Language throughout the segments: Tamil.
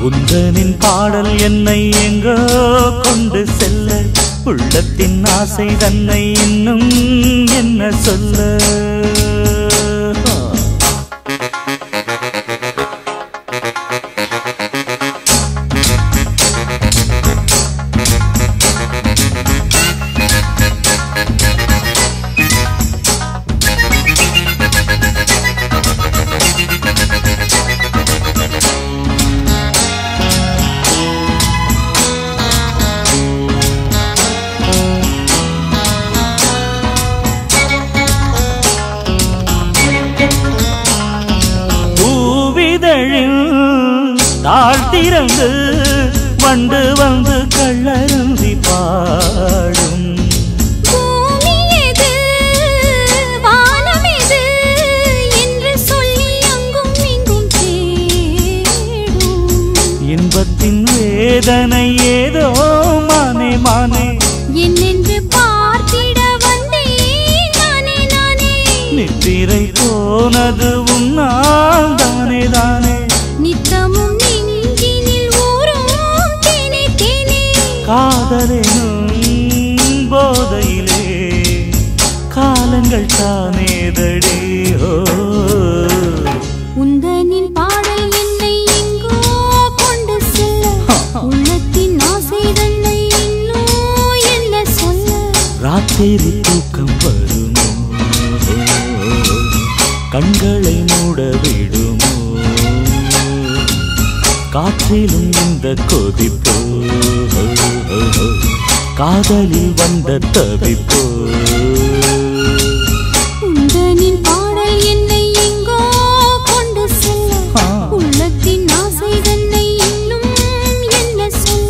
உந்தனின் பாடல் என்னை எங்கோ கொண்டு செல்ல உள்ளத்தின் ஆசை தன்னை இன்னும் என்ன சொல்ல பூவிதழில் தாழ்த்திறந்து வண்டு வந்து கள்ளருந்தி பாடும் பூமி எது வானம் எது என்று சொல்லி அங்கும் இங்கும் தேடும் இன்பத்தின் வேதனை ஏதோ மானே மானே என்னென்று பார்த்திட வந்தேன் நானே நானே நித்திரை போனது உன்னால் தானே தானே நித்தமும் நெஞ்சினில் ஊறும் தேனே தேனே காதலெனும் போதையிலே காலங்கள் தானேதடி ஓ உந்தனின் பாடல் என்னை எங்கோ கொண்டு செல்ல உள்ளத்தின் ஆசை தன்னை இன்னும் என்ன சொல்ல ராத்திரி தூக்கம் வருமோ கண்களை மூட விடுமோ காற்றிலும் இந்த கொதிப்போ காதலில் வந்த தவிப்போ உந்தனின் பாடல் என்னை எங்கோ கொண்டு செல்ல ஆ. உள்ளத்தின் ஆசை தன்னை இன்னும் என்ன சொல்ல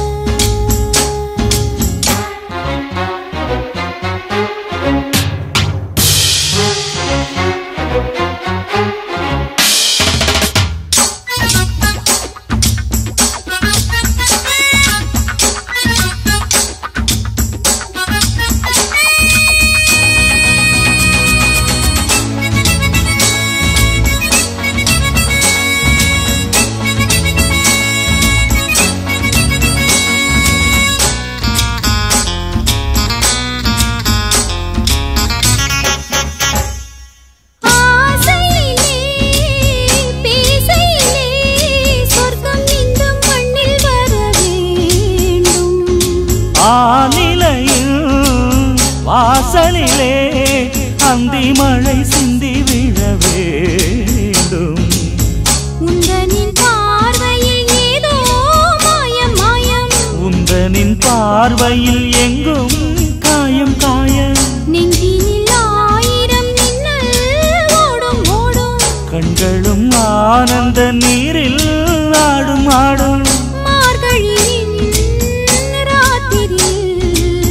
ஆசையிலே பேசையிலே சொர்க்கம் இந்த மண்ணில் வர வேண்டும் ஆனிலையில் வாசலிலே அந்தி மழை சிந்தி விழ வேண்டும் உந்தனின் பார்வையில் ஏதோ மாயம் மாயம் உந்தனின் பார்வையில் எங்கும் காயம் காயம் நெஞ்சினில் ஆயிரம் மின்னல் ஓடும் ஓடும் கண்களும் ஆனந்த நீரில் ஆடும் ஆடும் மார்கழியின் ராத்திரியில்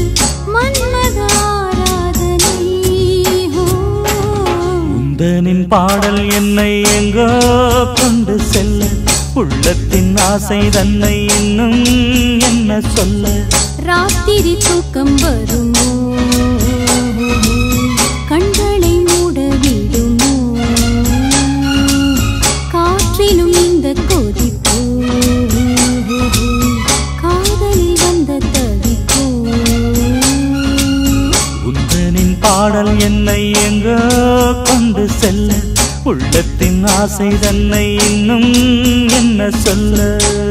மன்மதாராதனை ஹோ. உந்தனின் பாடல் என்னை எங்கோ கொண்டு செல்ல உள்ளத்தின் ஆசை தன்னை இன்னும் என்ன சொல்ல ராத்திரி தூக்கம் வருமோ கண்களை மூட விடுமோ காற்றிலும் இந்த கொதிப்போ காதலில் வந்த தவிப்போ உந்தனின் பாடல் என்னை எங்கோ கொண்டு செல்ல உள்ளத்தின் ஆசை தன்னை இன்னும் என்ன சொல்ல